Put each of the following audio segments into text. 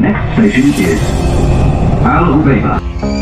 next station is Al Ubeba.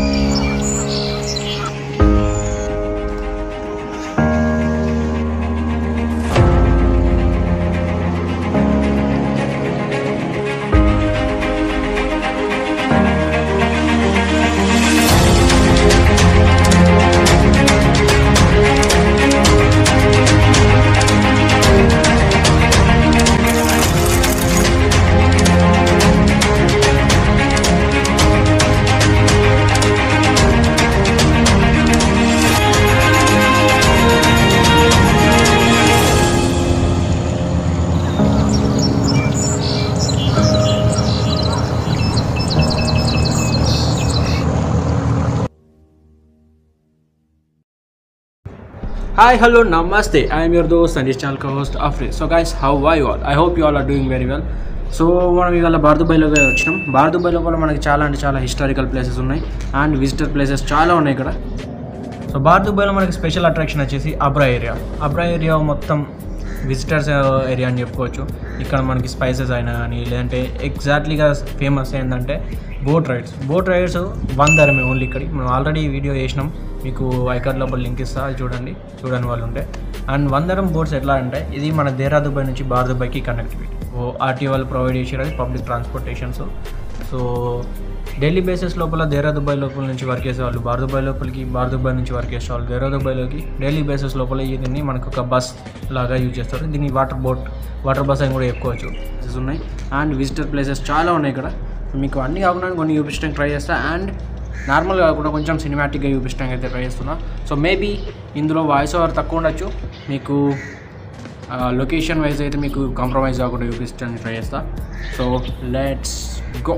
Hi, hello, namaste. I am your host and this channel co-host Afri. So guys, how are you all? I hope you all are doing very well. So మనం ఇవాళ బార్దుబాయ్లో వచ్చినాం బార్దుబాయ్లో కూడా మనకి చాలా అంటే చాలా historical places ఉన్నాయి and visitor places చాలా ఉన్నాయి ఇక్కడ సో బార్దుబాయ్లో మనకి స్పెషల్ అట్రాక్షన్ వచ్చేసి అబ్రా ఏరియా అబ్రా ఏరియా మొత్తం విజిటర్స్ ఏరియా అని చెప్పుకోవచ్చు ఇక్కడ మనకి స్పైసెస్ అయినా కానీ లేదంటే ఎగ్జాక్ట్లీగా ఫేమస్ ఏంటంటే boat rides boat rides one ధరమే ఓన్లీ ఇక్కడికి మనం ఆల్రెడీ వీడియో చేసినాం మీకు ఐకార్డ్ లోపల లింక్ ఇస్తా అది చూడండి చూడని వాళ్ళు ఉంటే అండ్ వందరం బోట్స్ ఎట్లా అంటే ఇది మన దేహరాదుబాయ్ నుంచి భారతబాయ్కి కనెక్టివిటీ ఓ ఆర్టీ వాళ్ళు ప్రొవైడ్ చేసారు అది public transportations so daily basis లోపల దేహరాదుబాయ్ లోపల నుంచి వర్క్ చేసే వాళ్ళు భారతబాయ్ లోపలికి భారతబాయ్ నుంచి వర్క్ చేసే వాళ్ళు దేహరాదుబాయ్లోకి డైలీ బేసిస్ లోపల దీన్ని మనకు ఒక బస్ లాగా యూజ్ చేస్తారు దీన్ని వాటర్ బోట్ వాటర్ బస్ అని కూడా చెప్పుకోవచ్చు Places ఉన్నాయి అండ్ విజిటర్ ప్లేసెస్ చాలా ఉన్నాయి ఇక్కడ మీకు అన్నీ కాకుండా కొన్ని చూపించడానికి ట్రై చేస్తా అండ్ నార్మల్గా కాకుండా కొంచెం సినిమాటిక్గా చూపించడానికి అయితే ట్రై చేస్తున్నా సో మేబీ ఇందులో వాయిస్ ఓవర్ తక్కువ ఉండొచ్చు మీకు లొకేషన్ వైజ్ అయితే మీకు కాంప్రమైజ్ కాకుండా చూపించడానికి ట్రై చేస్తా so let's go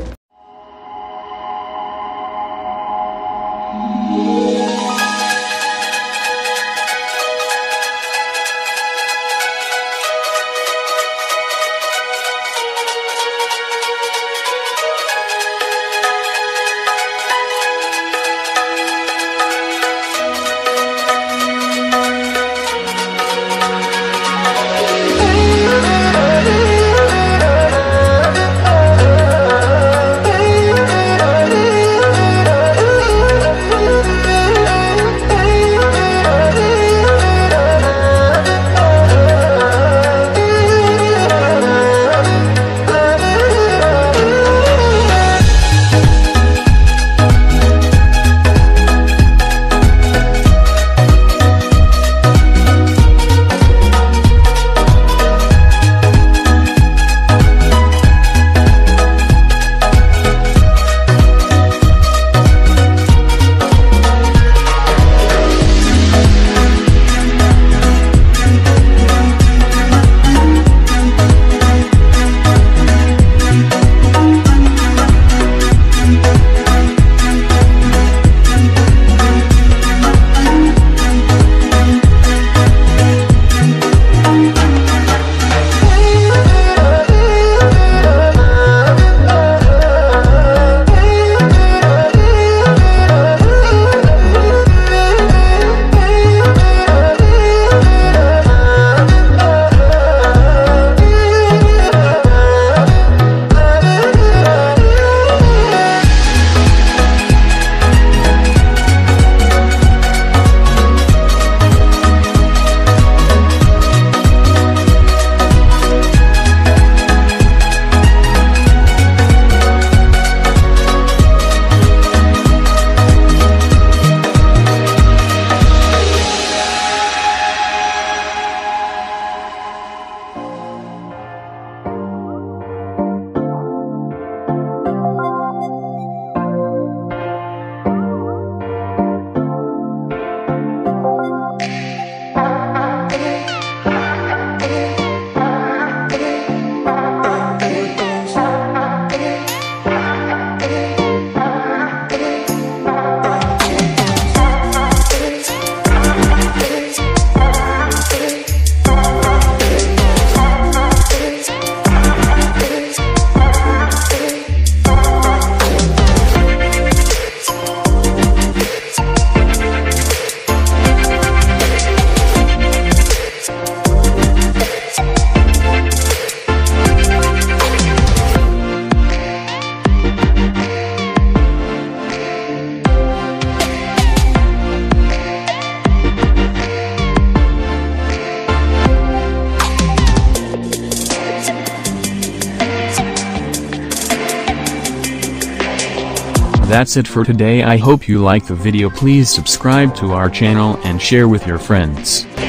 That's it for today I hope you like the video please subscribe to our channel and share with your friends.